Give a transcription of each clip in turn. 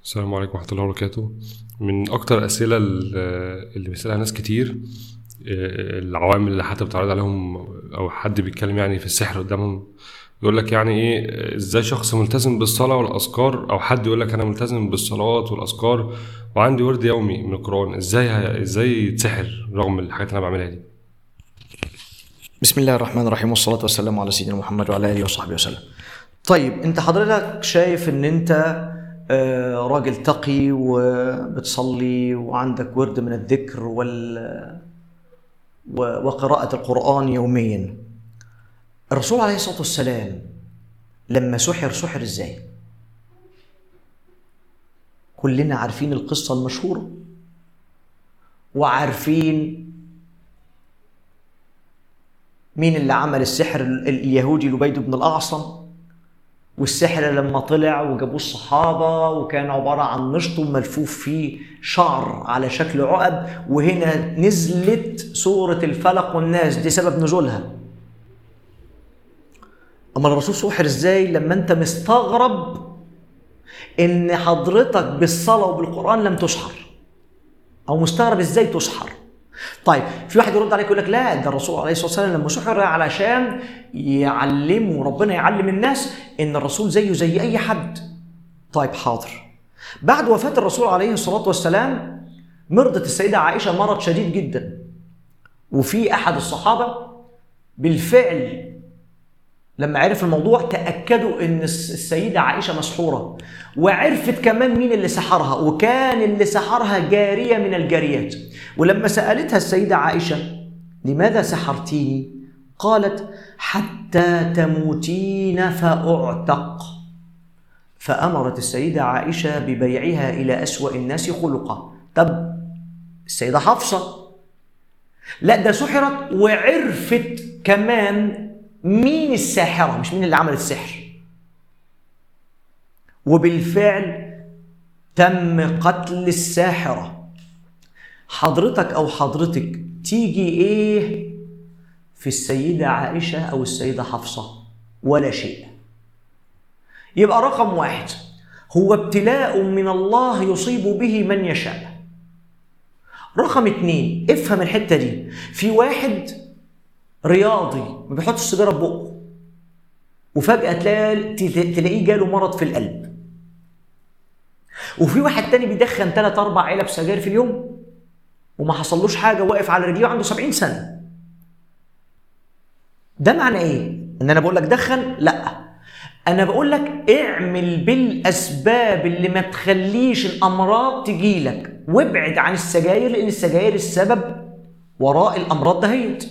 السلام عليكم ورحمة الله وبركاته من أكتر الأسئلة ال- اللي بيسألها ناس كتير آه، العوامل اللي حتى بتعرض عليهم أو حد بيتكلم يعني في السحر قدامهم يقول لك يعني إيه آه، إزاي شخص ملتزم بالصلاة والأذكار أو حد يقول لك أنا ملتزم بالصلوات والأذكار وعندي ورد يومي من القرآن إزاي ه- إزاي يتسحر رغم الحاجات اللي أنا بعملها دي بسم الله الرحمن الرحيم والصلاة والسلام على سيدنا محمد وعلى آله وصحبه وسلم. طيب أنت حضرتك شايف إن أنت آه، راجل تقي وبتصلي وعندك ورد من الذكر وال و- وقراءة القرآن يوميا. الرسول عليه الصلاة والسلام لما سحر سحر إزاي؟ كلنا عارفين القصة المشهورة وعارفين مين اللي عمل السحر ال- اليهودي لبيد بن الأعصم والسحر لما طلع وجابوه الصحابة وكان عبارة عن مشط ملفوف فيه شعر على شكل عقد وهنا نزلت سورة الفلق والناس دي سبب نزولها أما الرسول سحر إزاي لما أنت مستغرب إن حضرتك بالصلاة وبالقرآن لم تسحر أو مستغرب إزاي تسحر طيب في واحد يرد عليك يقول لك لا ده الرسول عليه الصلاه والسلام لما سحر علشان يعلموا ربنا يعلم الناس ان الرسول زيه زي اي حد طيب حاضر بعد وفاه الرسول عليه الصلاه والسلام مرضت السيده عائشه مرض شديد جدا وفي احد الصحابه بالفعل لما عرف الموضوع تأكدوا إن الس- السيدة عائشة مسحورة وعرفت كمان مين اللي سحرها وكان اللي سحرها جارية من الجاريات ولما سألتها السيدة عائشة لماذا سحرتيني؟ قالت حتى تموتين فأعتق فأمرت السيدة عائشة ببيعها إلى أسوأ الناس خلقا طب السيدة حفصة لا ده سحرت وعرفت كمان مين الساحرة مش مين اللي عمل السحر وبالفعل تم قتل الساحرة حضرتك أو حضرتك تيجي إيه في السيدة عائشة أو السيدة حفصة ولا شيء يبقى رقم واحد هو ابتلاء من الله يصيب به من يشاء رقم اتنين افهم الحتة دي في واحد رياضي ما بيحطش السيجاره في بقه وفجاه تلاقي تلاقيه جاله مرض في القلب وفي واحد تاني بيدخن ثلاث اربع علب سجاير في اليوم وما حصلوش حاجه واقف على رجليه وعنده 70 سنه ده معنى ايه ان انا بقول لك دخن لا انا بقول لك اعمل بالاسباب اللي ما تخليش الامراض تجيلك وابعد عن السجاير لان السجاير السبب وراء الامراض دهيت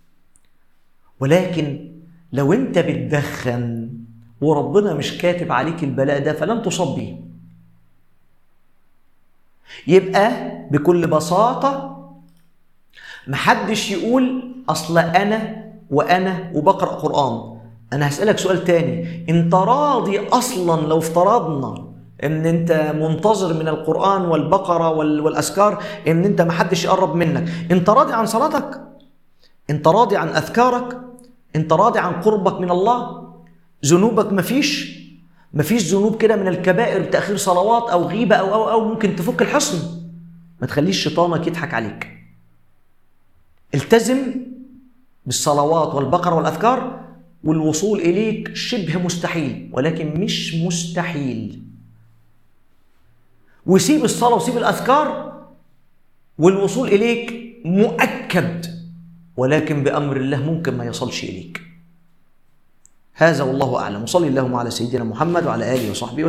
ولكن لو انت بتدخن وربنا مش كاتب عليك البلاء ده فلن تصاب به يبقى بكل بساطة محدش يقول أصل أنا وأنا وبقرأ قرآن أنا هسألك سؤال تاني أنت راضي أصلا لو افترضنا ان انت منتظر من القرآن والبقرة وال- والأذكار ان انت محدش يقرب منك انت راضي عن صلاتك انت راضي عن اذكارك انت راضي عن قربك من الله ذنوبك مفيش مفيش ذنوب كده من الكبائر تاخير صلوات او غيبه او او او ممكن تفك الحصن ما تخليش شيطانك يضحك عليك التزم بالصلوات والبقره والاذكار والوصول اليك شبه مستحيل ولكن مش مستحيل وسيب الصلاه وسيب الاذكار والوصول اليك مؤكد ولكن بامر الله ممكن ما يصلش اليك هذا والله اعلم وصلي اللهم على سيدنا محمد وعلى اله وصحبه وسلم